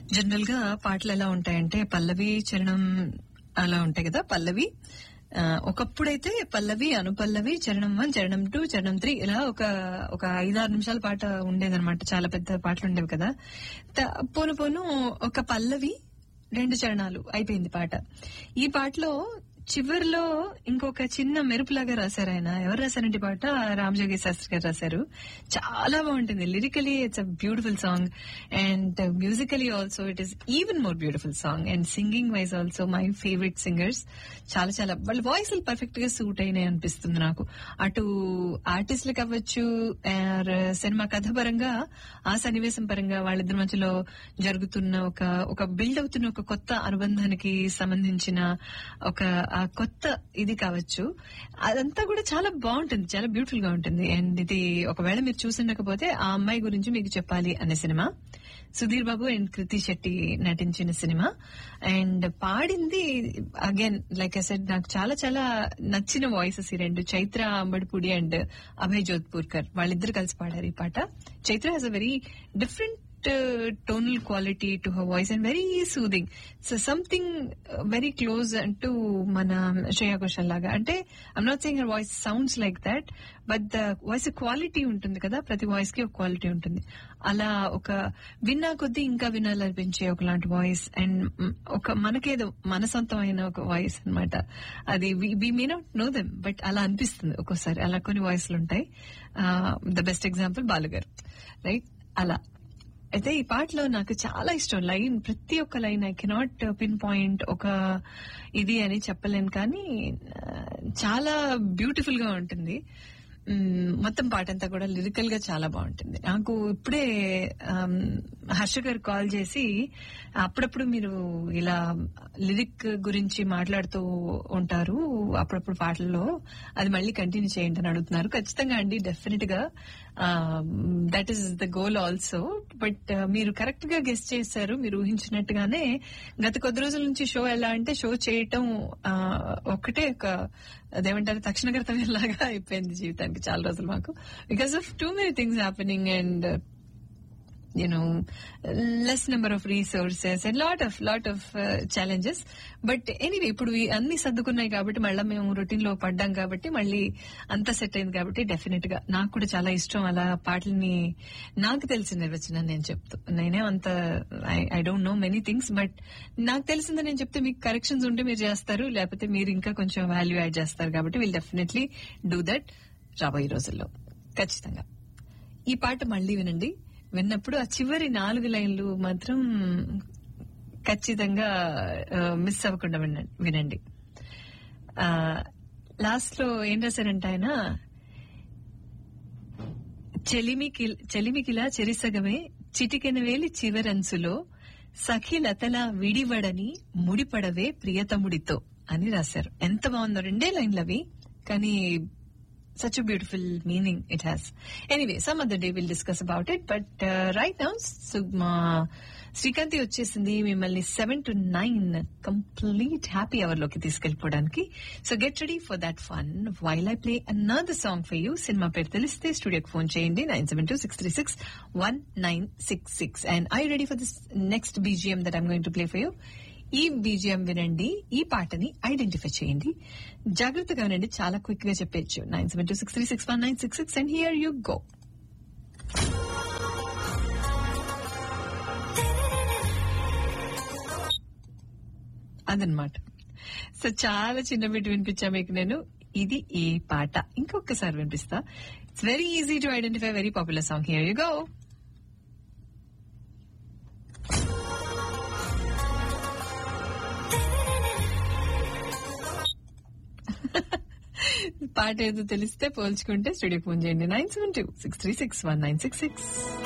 General గా పాటలు ఎలా ఉంటాయంటే పల్లవి చరణం అలా ఉంటాయి కదా పల్లవి ఆ, ఒకప్పుడైతే పల్లవి అనుపల్లవి చరణం వన్ చరణం టూ చరణం త్రీ ఇలా ఒక ఒక ఐదారు నిమిషాల పాట ఉండేదన్నమాట చాలా పెద్ద పాటలు ఉండేవి కదా త- పోను పోను ఒక పల్లవి రెండు చరణాలు అయిపోయింది పాట ఈ పాటలో చివరిలో ఇంకొక చిన్న మెరుపులాగా రాశారు ఆయన ఎవరు రాశారంటే ఈ పాట రామజోగి శాస్త్రి గారు రాశారు చాలా బాగుంటుంది lyrically it's a beautiful song and musically also it is even more beautiful song and singing wise also my favourite singers చాలా చాలా వాళ్ళ వాయిస్ పర్ఫెక్ట్ గా సూట్ అయినాయి అనిపిస్తుంది నాకు అటు ఆర్టిస్టులకు అవ్వచ్చు or సినిమా కథ పరంగా ఆ సన్నివేశం పరంగా వాళ్ళిద్దరి మధ్యలో జరుగుతున్న ఒక ఒక బిల్డ్ అవుతున్న ఒక కొత్త అనుబంధానికి సంబంధించిన ఒక ఆ కొత్త ఇది కావచ్చు అదంతా కూడా చాలా బాగుంటుంది చాలా బ్యూటిఫుల్ గా ఉంటుంది అండ్ ఇది ఒకవేళ మీరు చూసిండకపోతే ఆ అమ్మాయి గురించి మీకు చెప్పాలి అనే సినిమా సుధీర్ బాబు అండ్ కృతి శెట్టి నటించిన సినిమా అండ్ పాడింది అగైన్ లైక్ ఐ సెడ్ నాకు చాలా చాలా నచ్చిన వాయిసెస్ ఈ రెండు చైత్ర అంబడిపూడి అండ్ అభయ్ జోధ్పూర్కర్ వాళ్ళిద్దరు కలిసి పాడారు ఈ పాట Chaitra has a very different tonal quality to her voice and very soothing so something very close అంటూ మన శ్రేయా ఘోషల్ లాగా అంటే I'm not saying her voice sounds like that but the voice quality ఉంటుంది కదా ప్రతి వాయిస్ కి ఒక క్వాలిటీ ఉంటుంది అలా ఒక విన్నా కొద్దీ ఇంకా వినాలనిపించే ఒకలాంటి వాయిస్ అండ్ ఒక మనకేదో మన సొంతమైన ఒక వాయిస్ అన్నమాట అది we may not know them but అలా అనిపిస్తుంది ఒక్కోసారి అలా కొన్ని వాయిస్లు ఉంటాయి ద బెస్ట్ ఎగ్జాంపుల్ బాలుగారు రైట్ అలా అయితే ఈ పాటలో నాకు చాలా ఇష్టం లైన్ ప్రతి ఒక్క line I cannot pinpoint ఒక ఇది అని చెప్పలేను కానీ ఆ, చాలా బ్యూటిఫుల్ గా ఉంటుంది మ్, మొత్తం పాట అంతా కూడా లిరికల్ గా చాలా బాగుంటుంది నాకు ఇప్పుడే ఆమ్, హర్ష గారు కాల్ చేసి అప్పుడప్పుడు మీరు ఇలా లిరిక్ గురించి మాట్లాడుతూ ఉంటారు అప్పుడప్పుడు పాటల్లో అది మళ్ళీ కంటిన్యూ చేయండి అని అడుగుతున్నారు ఖచ్చితంగా అండి డెఫినెట్ గా that is the goal also but మీరు కరెక్ట్ గా గెస్ట్ చేశారు మీరు ఊహించినట్టుగానే గత కొద్ది రోజుల నుంచి షో ఎలా అంటే షో చేయటం ఆ, ఒక్కటే ఒక అదేమంటారు తక్షణ కర్తవ్యం లాగా అయిపోయింది జీవితానికి చాలా రోజులు మాకు because of too many things happening and you know less number of resources and lot of lot of uh, challenges but anyway ఇప్పుడు ఈ అన్ని సర్దుకున్నాయి కాబట్టి మళ్ళీ మేము రొటీన్ లో పడ్డాం కాబట్టి మళ్ళీ అంతా సెట్ అయింది కాబట్టి డెఫినెట్ గా నాకు కూడా చాలా ఇష్టం అలా పాటల్ని నాకు తెలిసిన నిర్వచనం నేను చెప్తూ నేనే అంత I don't know many things but నాకు తెలిసింది నేను చెప్తే మీకు కరెక్షన్స్ ఉంటే మీరు చేస్తారు లేకపోతే మీరు ఇంకా కొంచెం వాల్యూ యాడ్ చేస్తారు కాబట్టి విల్ డెఫినెట్లీ డూ దట్ రాబోయే రోజుల్లో ఖచ్చితంగా ఈ పాట మళ్ళీ వినండి విన్నప్పుడు ఆ చివరి నాలుగు లైన్లు మాత్రం ఖచ్చితంగా మిస్ అవ్వకుండా వినండి వినండి లాస్ట్ లో ఏం రాశారంటే ఆయన చెలిమికి చెలిమికిలా చెరిసగమే చిటికెన వేలి చివరంచులో సఖిలతల విడివడని ముడిపడవే ప్రియతముడితో అని రాశారు ఎంత బాగుందో రెండే లైన్లు అవి కానీ such a beautiful meaning it has. Anyway, some other day we'll discuss about it. But uh, right now, Sugma Srikanthi వచ్చేసింది మిమ్మల్ని seven to nine complete happy hour లోకి తీసుకెళ్లిపోవడానికి so get ready for that fun while I play another song for you cinema పేరు తెలిస్తే స్టూడియోకి phone చేయండి nine seven two six three six one nine six six and I ready for this next BGM that I'm going to play for you ఈ BGM వినండి ఈ పాటని identify చేయండి జాగ్రత్తగా వినండి చాలా క్విక్ గా చెప్పేచ్చు nine seven two six three six one nine six six and here you go అదనమాట సో చాలా చిన్న బిట్ వినిపించా మీకు నేను ఇది ఏ పాట ఇంకొకసారి వినిపిస్తా it's very easy to identify very popular song here you go పాట ఏదో తెలిస్తే పోల్చుకుంటే స్టూడియో ఫోన్ చేయండి nine seven two six three six one nine six six